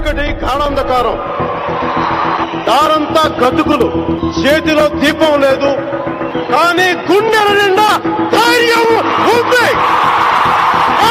చీకటి గాఢాంధకారం దారంతా గతుకులు చేతిలో దీపం లేదు కానీ గుండెల నిండా ధైర్యం ఉంది ఆ!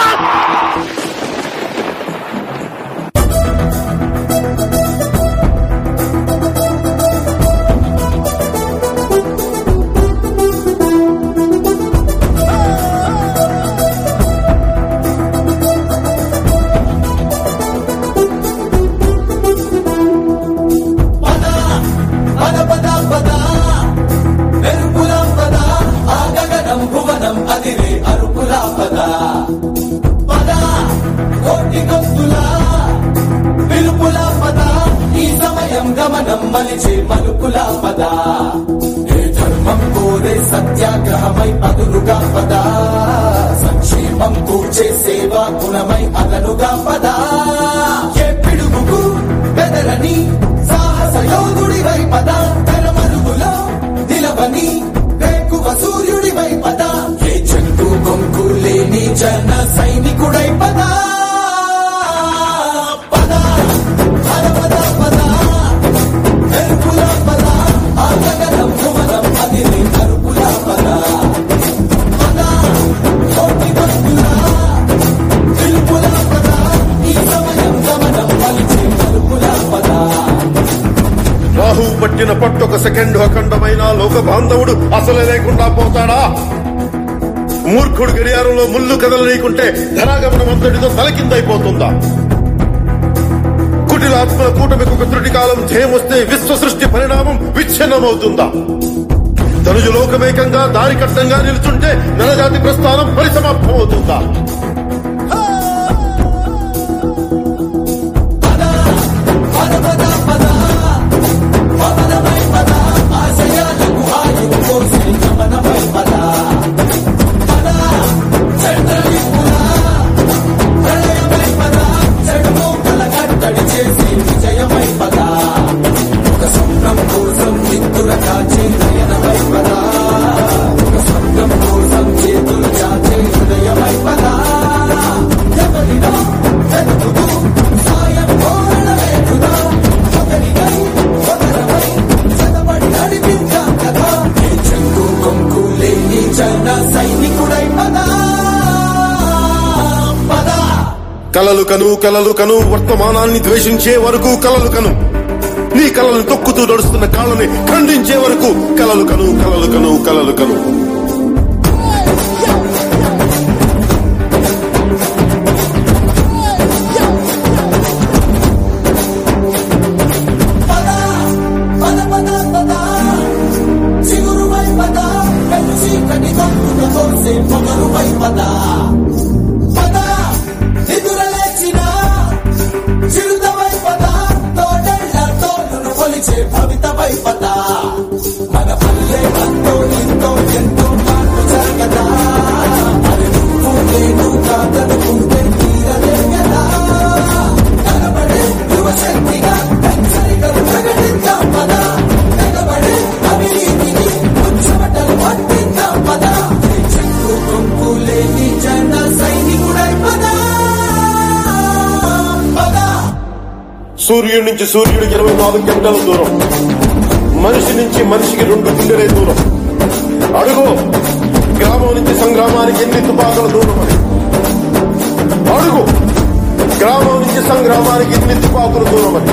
పద పద పద పద మెరుపుల పద ఆ గగనం భువనం అదిరే అరుపుల పద పద కోటి గొంతుల పిలుపుల పద ఈ సమయం గమనం మలిచే మలుపుల పద ఏ ధర్మం కోరే సత్యాగ్రహమై పదులుగా పద సంక్షేమం కూర్చే సేవా గుణమై అదనుగా పద ఏ పిడుగుకు బెదరని సాహస యోధుడివై పద తెరమరుగులో నిలవని రేకువ సూర్యుడివై పద ఏ చెట్టు కొంకు లేని జన సైనికుడై పద పద పద పద పద మెరుపుల పద ఆ గగనం భువనం అదిరి అరుపుల పద పద కోటి భక్తుల పిలుపుల పద ఈ సమయం గమనం పలిచే మలుపుల పద రాహు పట్టిన పట్టొక సెకండ్ అఖండమైన లోక బాంధవుడు అసలే లేకుండా పోతాడా మూర్ఖుడు గడియారంలో ముళ్ళు కదలనీయకుంటే ధనాగమనం అంతటితో తలకిందైపోతుందా కుటిలాత్మ కూటమికి ఒక త్రుటి కాలం ధ్యేయమొస్తే విశ్వ సృష్టి పరిణామం విచ్ఛిన్నమవుతుందా ధనుజు లోకమేకంగా దారి కట్టంగా నిలుచుంటే నరజాతి ప్రస్థానం పరిసమాప్తమవుతుందా పద పద పద పవనమై పద ఆశయాలకు ఆయువు కోసి గమనమై పద పద చంద్రలింగుల ప్రళయమై పద చెడుమోకల కట్టడి చేసి విజయమై పద ఒక స్వప్నం కోసం నిత్తుల కాచే నయనమై పద ఒక స్వప్నం కోసం చేతులు చాచే హృదయమై పద ఎవరినో వెతుకుతూ సాయం కోరడమే వృధా. ఒకరికై, ఒకరమై, చదవడి నడిపించాం కదా. ఈ చెంగు కొంగు లేని జన సైనికుడై పద పద కలలు కను కలలు కను వర్తమానాన్ని ద్వేషించే వరకు కలలు కను నీ కలలను తొక్కుతూ నడుస్తున్న కాళ్ళని ఖండించే వరకు కలలు కను కలలు కను కలలు కను పద పద పద పద చిగురువై పద పెను చీకటి కప్పున తోసే పొగరువై పద పద నిదురలేచిన చిరుతవై పద తోడెళ్ళ తోడును కొలిచే భవితవై పద మన పల్లె అంతో ఎంతో ఎంతో మార్పు జరగదా అది నువ్వు నేను కాదనుకుంటే తీరలే కదా కనబడే యువశక్తిగా హెచ్చరికలు ప్రకటిద్దాం పద తెగబడే అవినీతిని ముచ్చమటలు పట్టిద్దాం పద చెక్కు కొంపు లేని జన సైనికుడై పద పద సూర్యుడి నుంచి సూర్యుడికి ఇరవై నాలుగు గంటల దూరం మనిషి నుంచి మనిషికి రెండు గుండెలే దూరం అడుగు గ్రామం నుంచి సంగ్రామానికి ఎన్ని తుపాకుల దూరం అని అడుగు గ్రామం నుంచి సంగ్రామానికి ఎన్ని తుపాకుల దూరం అని